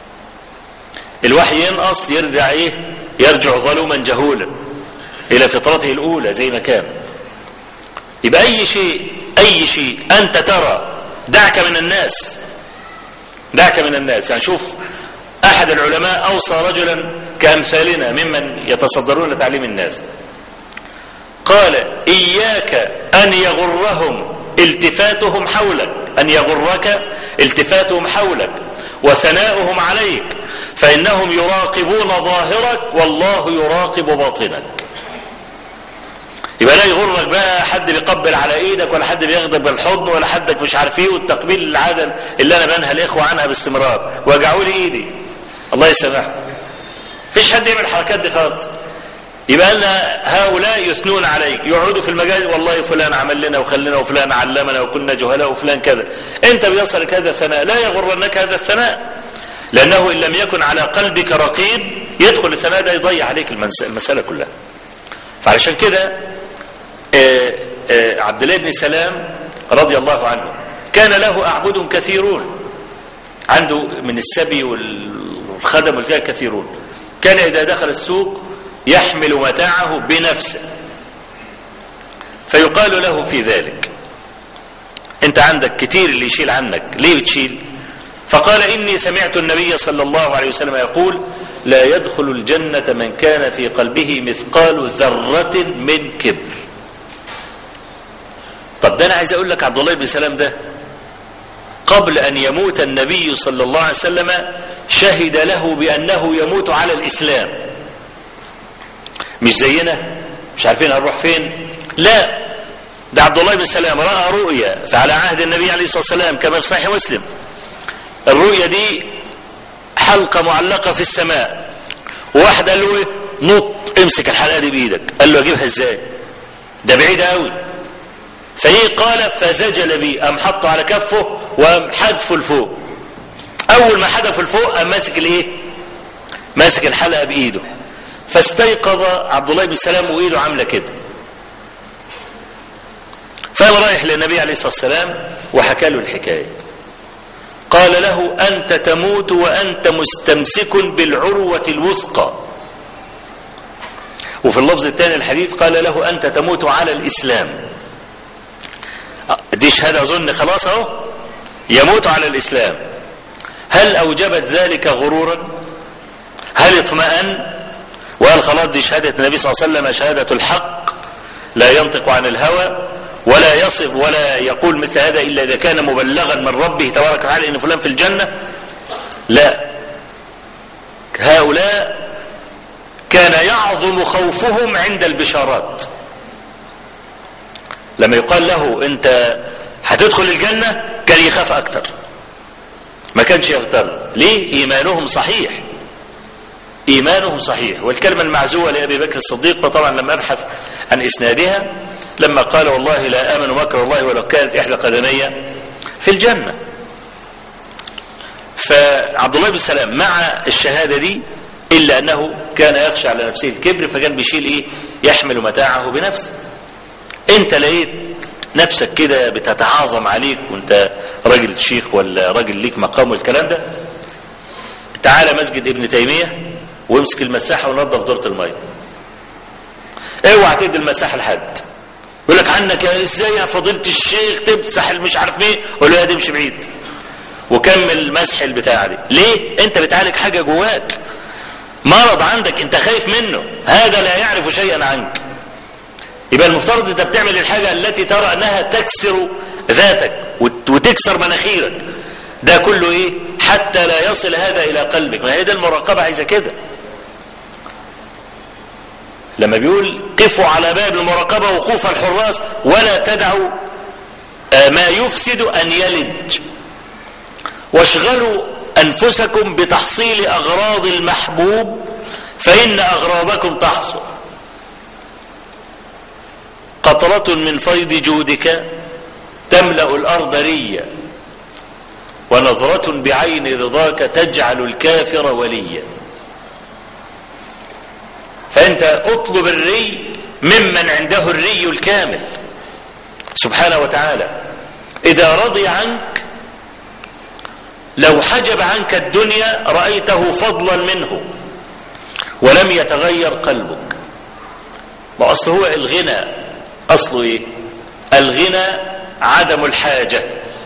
الوحي ينقص يرجع إيه يرجع ظلوما جهولا إلى فطرته الأولى زي ما كان يبقى أي شيء أي شيء أنت ترى دعك من الناس دعك من الناس يعني شوف أحد العلماء أوصى رجلا كأمثالنا ممن يتصدرون تعليم الناس قال إياك أن يغرهم التفاتهم حولك أن يغرك التفاتهم حولك وثناؤهم عليك فإنهم يراقبون ظاهرك والله يراقب باطنك يبقى لا يغرك بقى حد بيقبل على ايدك ولا حد بياخدك بالحضن ولا حدك مش عارف ايه والتقبيل العاده اللي انا بنهى الاخوه عنها باستمرار وجعوا لي ايدي الله يسامحهم فيش حد يعمل الحركات دي خالص يبقى لنا هؤلاء يثنون عليك يقعدوا في المجال والله فلان عمل لنا وخلنا وفلان علمنا وكنا جهلاء وفلان كذا انت بيصلك هذا الثناء لا يغرنك هذا الثناء لانه ان لم يكن على قلبك رقيب يدخل الثناء ده يضيع عليك المسألة كلها فعلشان كده آه، آه، عبد الله بن سلام رضي الله عنه كان له أعبد كثيرون عنده من السبي والخدم والكلام كثيرون كان إذا دخل السوق يحمل متاعه بنفسه فيقال له في ذلك انت عندك كتير اللي يشيل عنك ليه بتشيل فقال إني سمعت النبي صلى الله عليه وسلم يقول لا يدخل الجنة من كان في قلبه مثقال ذرة من كبر طب ده أنا عايز أقول لك عبد الله بن سلام ده قبل أن يموت النبي صلى الله عليه وسلم شهد له بأنه يموت على الإسلام مش زينا مش عارفين هنروح فين لا ده عبد الله بن سلام رأى رؤيا فعلى عهد النبي عليه الصلاة والسلام كما في صحيح مسلم الرؤيا دي حلقة معلقة في السماء وواحد قال له ايه نط امسك الحلقة دي بايدك قال له اجيبها ازاي ده بعيد قوي فايه قال فزجل بي قام حطه على كفه وقام حدفه لفوق اول ما حدفه لفوق قام ماسك الايه ماسك الحلقة بايده فاستيقظ عبد الله بن سلام وايده عامله كده فقام رايح للنبي عليه الصلاه والسلام وحكى له الحكايه قال له انت تموت وانت مستمسك بالعروه الوثقى وفي اللفظ الثاني الحديث قال له انت تموت على الاسلام دي شهاده اظن خلاص اهو يموت على الاسلام هل اوجبت ذلك غرورا هل اطمأن وقال خلاص دي شهاده النبي صلى الله عليه وسلم شهاده الحق لا ينطق عن الهوى ولا يصف ولا يقول مثل هذا إلا إذا كان مبلغا من ربه تبارك وتعالى إن فلان في الجنة لا هؤلاء كان يعظم خوفهم عند البشارات لما يقال له انت هتدخل الجنة كان يخاف اكتر ما كانش يغتر ليه ايمانهم صحيح ايمانهم صحيح والكلمة المعزوة لأبي بكر الصديق وطبعا لما ابحث عن اسنادها لما قال والله لا آمن مكر الله ولو كانت إحدى قدمي في الجنة فعبد الله بن سلام مع الشهادة دي إلا أنه كان يخشى على نفسه الكبر فكان بيشيل إيه يحمل متاعه بنفسه أنت لقيت نفسك كده بتتعاظم عليك وانت راجل شيخ ولا راجل ليك مقام والكلام ده تعالى مسجد ابن تيمية وامسك المساحة ونظف دورة المية اوعى تدي المساحة لحد يقول لك عنك يا ازاي يا فضيله الشيخ تمسح مش عارف مين قول له يا دي مش بعيد وكمل مسح البتاع دي ليه انت بتعالج حاجه جواك مرض عندك انت خايف منه هذا لا يعرف شيئا عنك يبقى المفترض انت بتعمل الحاجه التي ترى انها تكسر ذاتك وتكسر مناخيرك ده كله ايه حتى لا يصل هذا الى قلبك ما هي ده المراقبه عايزه كده لما بيقول قفوا على باب المراقبة وقوف الحراس ولا تدعوا ما يفسد أن يلج واشغلوا أنفسكم بتحصيل أغراض المحبوب فإن أغراضكم تحصل قطرة من فيض جودك تملأ الأرض ريا ونظرة بعين رضاك تجعل الكافر وليا فأنت اطلب الري ممن عنده الري الكامل سبحانه وتعالى إذا رضي عنك لو حجب عنك الدنيا رأيته فضلا منه ولم يتغير قلبك ما أصل هو الغنى أصله إيه الغنى عدم الحاجة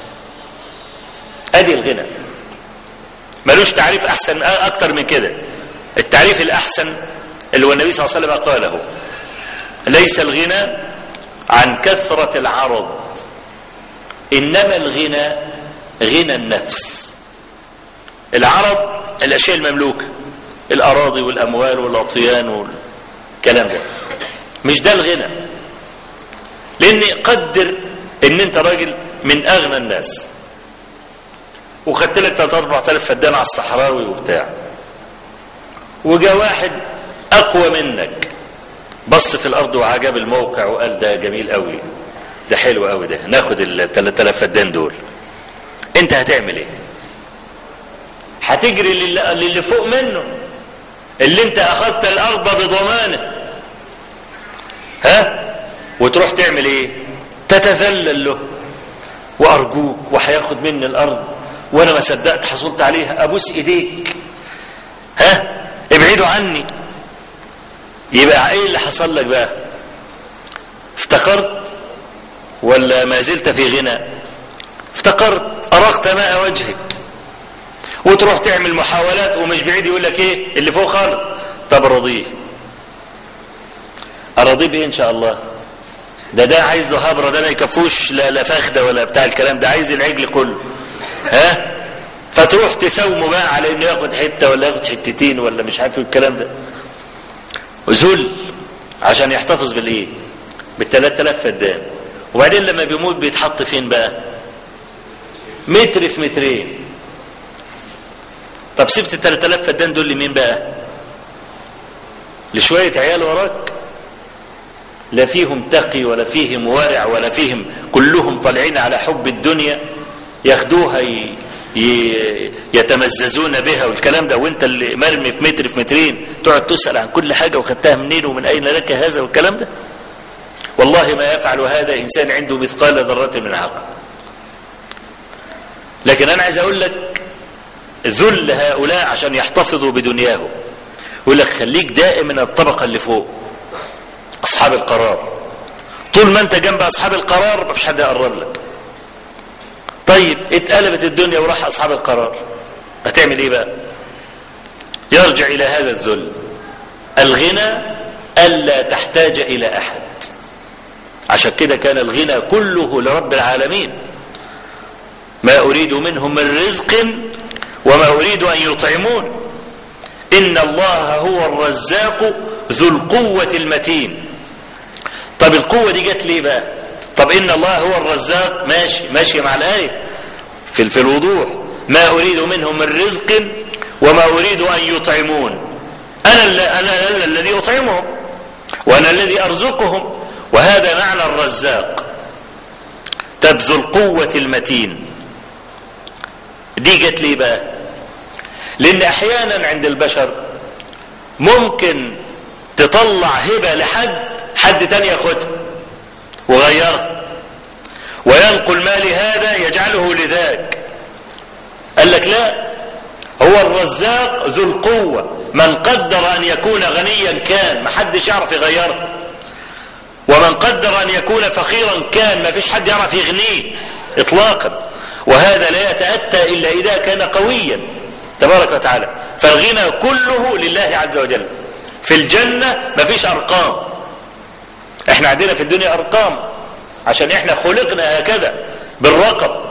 أدي الغنى ملوش تعريف أحسن أكتر من كده التعريف الأحسن اللي هو النبي صلى الله عليه وسلم قاله ليس الغنى عن كثرة العرض إنما الغنى غنى النفس العرض الأشياء المملوكة الأراضي والأموال والأطيان والكلام ده مش ده الغنى لأن قدر إن أنت راجل من أغنى الناس وخدت لك 3 4000 فدان على الصحراوي وبتاع وجا واحد اقوى منك بص في الارض وعجب الموقع وقال ده جميل قوي ده حلو قوي ده ناخد ال 3000 فدان دول انت هتعمل ايه هتجري للي, للي فوق منه اللي انت اخذت الارض بضمانه ها وتروح تعمل ايه تتذلل له وارجوك وهياخد مني الارض وانا ما صدقت حصلت عليها ابوس ايديك ها ابعدوا عني يبقى ايه اللي حصل لك بقى افتقرت ولا ما زلت في غنى افتقرت أرقت ماء وجهك وتروح تعمل محاولات ومش بعيد يقول لك ايه اللي فوق خالص طب رضيه أرضيه بايه ان شاء الله ده ده عايز له هبره ده ما يكفوش لا لا فخده ولا بتاع الكلام ده عايز العجل كله ها فتروح تساومه بقى على انه ياخد حته ولا ياخد حتتين ولا مش عارف الكلام ده ذل عشان يحتفظ بالايه بال 3000 فدان وبعدين لما بيموت بيتحط فين بقى متر في مترين طب سبت ال 3000 فدان دول لمين بقى لشويه عيال وراك لا فيهم تقي ولا فيهم ورع ولا فيهم كلهم طالعين على حب الدنيا ياخدوها ي... ي... يتمززون بها والكلام ده وانت اللي مرمي في متر في مترين تقعد تسأل عن كل حاجة وخدتها منين ومن أين لك هذا والكلام ده والله ما يفعل هذا إنسان عنده مثقال ذرة من عقل لكن أنا عايز أقول لك ذل هؤلاء عشان يحتفظوا بدنياهم يقول لك خليك دائما الطبقة اللي فوق أصحاب القرار طول ما أنت جنب أصحاب القرار ما فيش حد يقرب لك طيب اتقلبت الدنيا وراح أصحاب القرار هتعمل إيه بقى يرجع إلى هذا الذل الغنى ألا تحتاج إلى أحد عشان كده كان الغنى كله لرب العالمين ما أريد منهم من رزق وما أريد أن يطعمون إن الله هو الرزاق ذو القوة المتين طب القوة دي جت ليه بقى طب إن الله هو الرزاق ماشي ماشي مع الآية في في الوضوح ما أريد منهم من رزق وما أريد أن يطعمون أنا, أنا, أنا الذي أطعمهم وأنا الذي أرزقهم وهذا معنى الرزاق تبذل القوة المتين دي جت ليه بقى لأن أحيانا عند البشر ممكن تطلع هبة لحد حد تاني ياخدها وغيرها وينقل مالي هذا يجعله لذاك قال لك لا هو الرزاق ذو القوة من قدر أن يكون غنيا كان ما حدش يعرف يغيره ومن قدر أن يكون فقيرا كان ما فيش حد يعرف يغنيه إطلاقا وهذا لا يتأتى إلا إذا كان قويا تبارك وتعالى فالغنى كله لله عز وجل في الجنة ما فيش أرقام احنا عندنا في الدنيا أرقام عشان احنا خلقنا هكذا بالرقم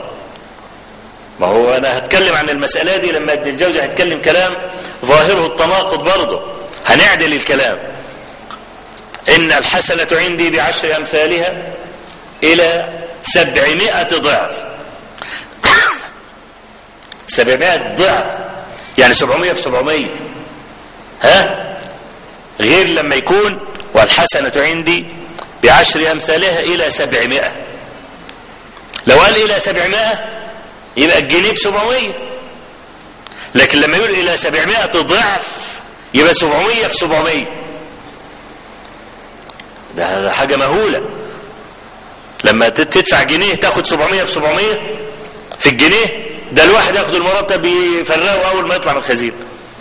ما هو انا هتكلم عن المسألة دي لما ابن الجوزي هتكلم كلام ظاهره التناقض برضه هنعدل الكلام إن الحسنة عندي بعشر أمثالها إلى سبعمائة ضعف سبعمائة ضعف يعني سبعمائة في سبعمائة ها غير لما يكون والحسنة عندي بعشر أمثالها إلى سبعمائة لو قال إلى سبعمائة يبقى الجنيه بسبعمائة لكن لما يقول إلى سبعمائة ضعف يبقى سبعمائة في سبعمائة ده حاجة مهولة لما تدفع جنيه تاخد 700 في 700 في الجنيه ده الواحد ياخد المرتب يفرقه اول ما يطلع من الخزينه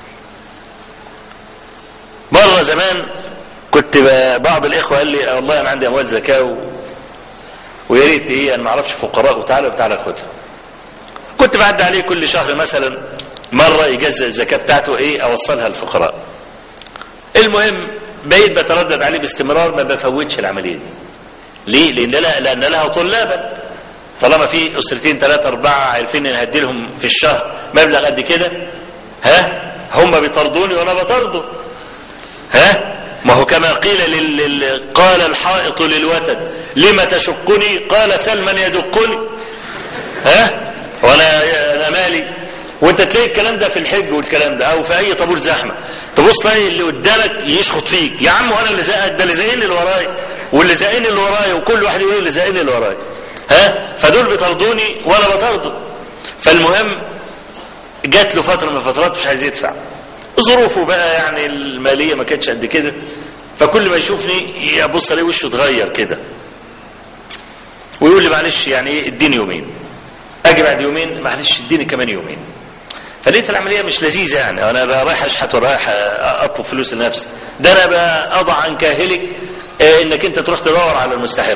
مرة زمان كنت بعض الاخوة قال لي والله انا عندي اموال زكاة و... ويا ريت ايه انا ما اعرفش فقراء وتعالى وتعالى خدها كنت بعد عليه كل شهر مثلا مرة يجزء الزكاة بتاعته ايه اوصلها للفقراء المهم بقيت بتردد عليه باستمرار ما بفوتش العملية دي ليه لان لها لان لها طلابا طالما في اسرتين ثلاثة اربعة عارفين ان هدي لهم في الشهر مبلغ قد كده ها هم بيطردوني وانا بطرده ها ما هو كما قيل لل... لل... قال الحائط للوتد لما تشقني قال سل من يدقني ها وانا انا مالي وانت تلاقي الكلام ده في الحج والكلام ده او في اي طابور زحمه تبص تلاقي اللي قدامك يشخط فيك يا عم وانا اللي زقك ده اللي زقني اللي ورايا واللي زقني اللي ورايا وكل واحد يقول اللي زقني اللي ورايا ها فدول بيطردوني وانا بطرده فالمهم جات له فتره من الفترات مش عايز يدفع ظروفه بقى يعني الماليه ما كانتش قد كده فكل ما يشوفني يبص عليه وشه اتغير كده ويقول لي معلش يعني ايه اديني يومين اجي بعد يومين معلش اديني كمان يومين فلقيت العمليه مش لذيذه يعني انا رايح اشحت ورايح اطلب فلوس لنفسي ده انا بقى اضع عن كاهلك انك انت تروح تدور على المستحق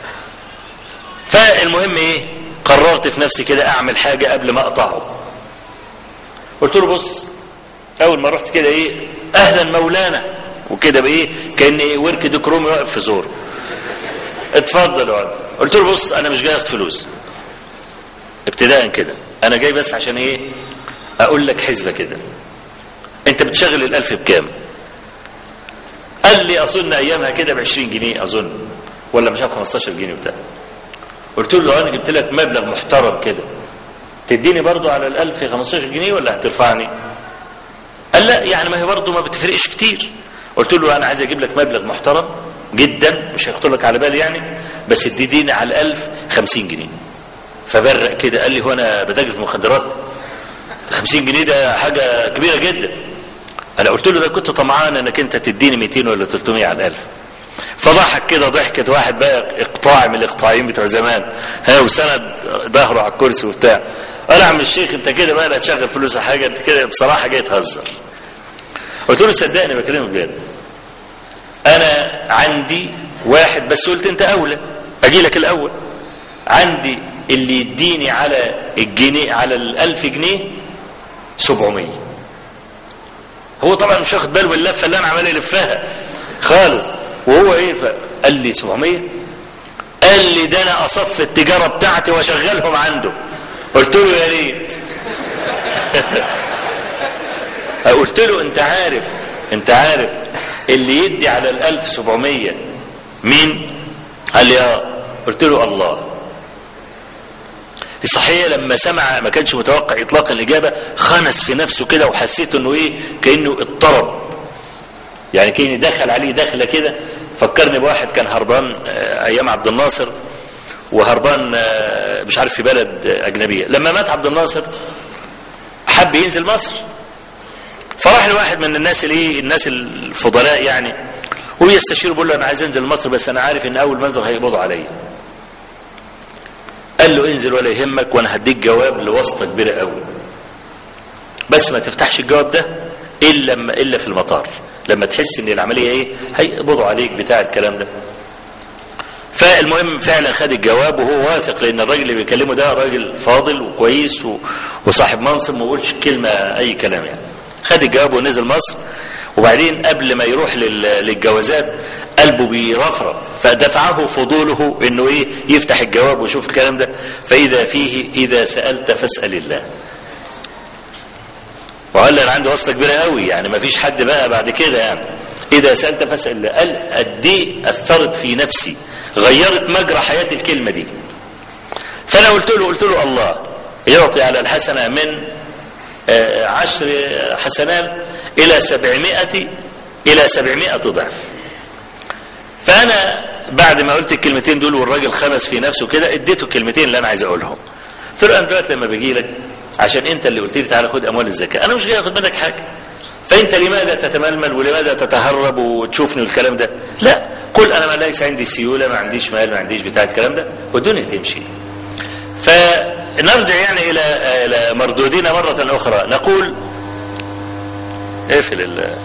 فالمهم ايه قررت في نفسي كده اعمل حاجه قبل ما اقطعه قلت له بص اول ما رحت كده ايه اهلا مولانا وكده بايه كان ايه ورك ديكروم واقف في زوره اتفضل اقعد قلت له بص انا مش جاي اخد فلوس ابتداء كده انا جاي بس عشان ايه اقول لك حسبه كده انت بتشغل الالف بكام قال لي اظن ايامها كده ب 20 جنيه اظن ولا مش عارف 15 جنيه وبتاع قلت له انا جبت لك مبلغ محترم كده تديني برضو على الالف 15 جنيه ولا هترفعني قال لا يعني ما هي برضو ما بتفرقش كتير قلت له انا عايز اجيب لك مبلغ محترم جدا مش هيخطر لك على بالي يعني بس تديني على الالف 50 جنيه فبرق كده قال لي هو انا بتاجر في المخدرات 50 جنيه ده حاجه كبيره جدا انا قلت له ده كنت طمعان انك انت تديني 200 ولا 300 على الالف فضحك كده ضحكة واحد بقى اقطاع من الاقطاعيين بتوع زمان ها وسند ظهره على الكرسي وبتاع قال يا عم الشيخ انت كده بقى لا تشغل فلوس حاجه انت كده بصراحه جاي تهزر قلت له صدقني بكلمك بجد انا عندي واحد بس قلت انت اولى اجي لك الاول عندي اللي يديني على الجنيه على الالف جنيه 700 هو طبعا مش واخد باله باللفه اللي انا عمال الفها خالص وهو ايه قال لي 700 قال لي ده انا اصف التجاره بتاعتي واشغلهم عنده قلت له يا ريت قلت له انت عارف انت عارف اللي يدي على الالف سبعمية مين قال لي اه قلت له الله صحيح لما سمع ما كانش متوقع اطلاق الاجابه خنس في نفسه كده وحسيت انه ايه كانه اضطرب يعني كاني دخل عليه دخله كده فكرني بواحد كان هربان ايام عبد الناصر وهربان مش عارف في بلد اجنبيه لما مات عبد الناصر حب ينزل مصر فراح لواحد من الناس الايه الناس الفضلاء يعني وبيستشير بيقول له انا عايز انزل مصر بس انا عارف ان اول منزل هيقبضوا عليا قال له انزل ولا يهمك وانا هديك جواب لواسطه كبيره قوي بس ما تفتحش الجواب ده الا لما الا في المطار لما تحس ان العمليه ايه هيقبضوا عليك بتاع الكلام ده فالمهم فعلا خد الجواب وهو واثق لان الراجل اللي بيكلمه ده راجل فاضل وكويس وصاحب منصب ما بيقولش كلمه اي كلام يعني خد الجواب ونزل مصر وبعدين قبل ما يروح للجوازات قلبه بيرفرف فدفعه فضوله انه ايه يفتح الجواب ويشوف الكلام ده فاذا فيه اذا سالت فاسال الله وقال لي انا عندي وصله كبيره قوي يعني ما فيش حد بقى بعد كده يعني اذا سالت فاسال الله قال قد ايه اثرت في نفسي غيرت مجرى حياتي الكلمه دي فانا قلت له قلت له الله يعطي على الحسنه من عشر حسنات الى سبعمائة الى سبعمائة ضعف فانا بعد ما قلت الكلمتين دول والراجل خمس في نفسه كده اديته الكلمتين اللي انا عايز اقولهم قلت له انا دلوقتي لما باجي لك عشان انت اللي قلت لي تعالى خد اموال الزكاه انا مش جاي اخد منك حاجه فانت لماذا تتململ ولماذا تتهرب وتشوفني والكلام ده لا قل انا ما ليس عندي سيوله ما عنديش مال ما عنديش بتاع الكلام ده والدنيا تمشي فنرجع يعني الى الى مردودنا مره اخرى نقول اقفل ال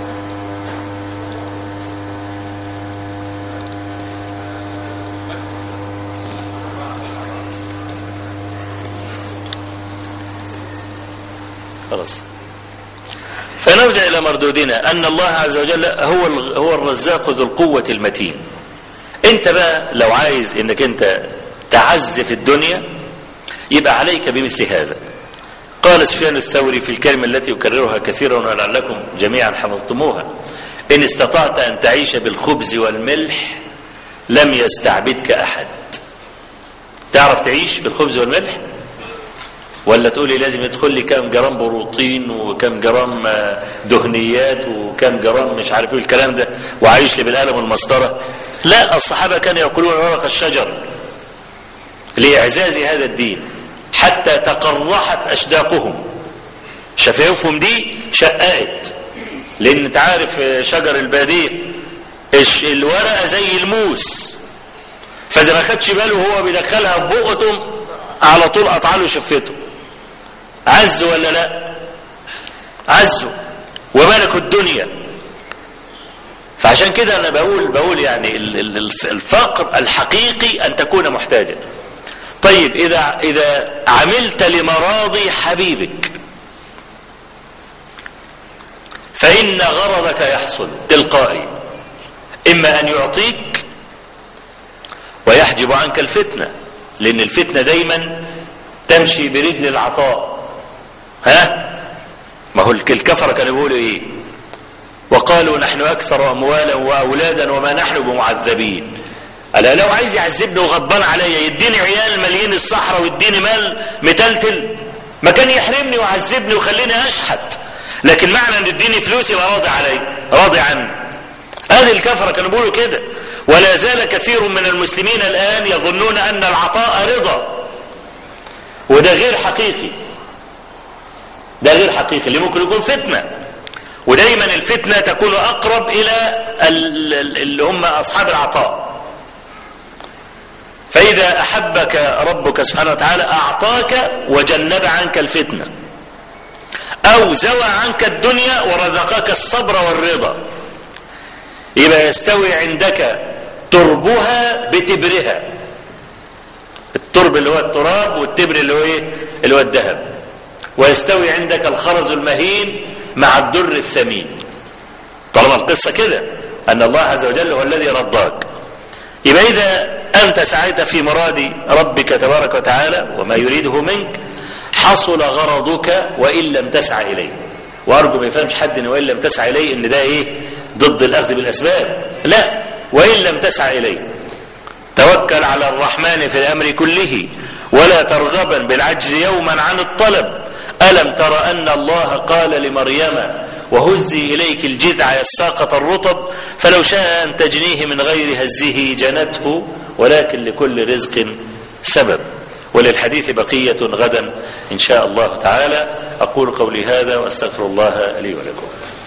خلاص فنرجع الى مردودنا ان الله عز وجل هو هو الرزاق ذو القوه المتين انت بقى لو عايز انك انت تعز في الدنيا يبقى عليك بمثل هذا قال سفيان الثوري في الكلمه التي يكررها كثيرا ولعلكم جميعا حفظتموها ان استطعت ان تعيش بالخبز والملح لم يستعبدك احد تعرف تعيش بالخبز والملح ولا تقولي لازم يدخل لي كام جرام بروتين وكام جرام دهنيات وكام جرام مش عارف ايه الكلام ده وعايش لي بالقلم والمسطره لا الصحابه كانوا ياكلون ورق الشجر لاعزاز هذا الدين حتى تقرحت اشداقهم شفايفهم دي شققت لان انت عارف شجر الباديه الورقه زي الموس فاذا ما خدش باله وهو بيدخلها في بقه على طول قطع له شفته عز ولا لا عزوا وملكوا الدنيا فعشان كده انا بقول بقول يعني الفقر الحقيقي ان تكون محتاجا طيب اذا اذا عملت لمراضي حبيبك فان غرضك يحصل تلقائي اما ان يعطيك ويحجب عنك الفتنه لان الفتنه دايما تمشي برجل العطاء ها ما هو الكفره كانوا بيقولوا ايه وقالوا نحن اكثر اموالا واولادا وما نحن بمعذبين الا لو عايز يعذبني وغضبان عليا يديني عيال ماليين الصحراء ويديني مال متلتل ما كان يحرمني ويعذبني ويخليني اشحت لكن معنى ان اديني فلوس يبقى راضي علي راضي عني هذه الكفره كانوا بيقولوا كده ولا زال كثير من المسلمين الان يظنون ان العطاء رضا وده غير حقيقي ده غير حقيقي اللي ممكن يكون فتنه ودايما الفتنه تكون اقرب الى اللي هم اصحاب العطاء فاذا احبك ربك سبحانه وتعالى اعطاك وجنب عنك الفتنه او زوى عنك الدنيا ورزقك الصبر والرضا يبقى يستوي عندك تربها بتبرها الترب اللي هو التراب والتبر اللي هو ايه اللي هو الذهب ويستوي عندك الخرز المهين مع الدر الثمين طالما القصه كده ان الله عز وجل هو الذي رضاك يبقى اذا انت سعيت في مراد ربك تبارك وتعالى وما يريده منك حصل غرضك وان لم تسعى اليه وارجو ما يفهمش حد ان وان لم تسعى اليه ان ده ايه ضد الاخذ بالاسباب لا وان لم تسعى اليه توكل على الرحمن في الامر كله ولا ترغبا بالعجز يوما عن الطلب الم تر ان الله قال لمريم وهزي اليك الجذع يساقط الرطب فلو شاء ان تجنيه من غير هزه جنته ولكن لكل رزق سبب وللحديث بقيه غدا ان شاء الله تعالى اقول قولي هذا واستغفر الله لي ولكم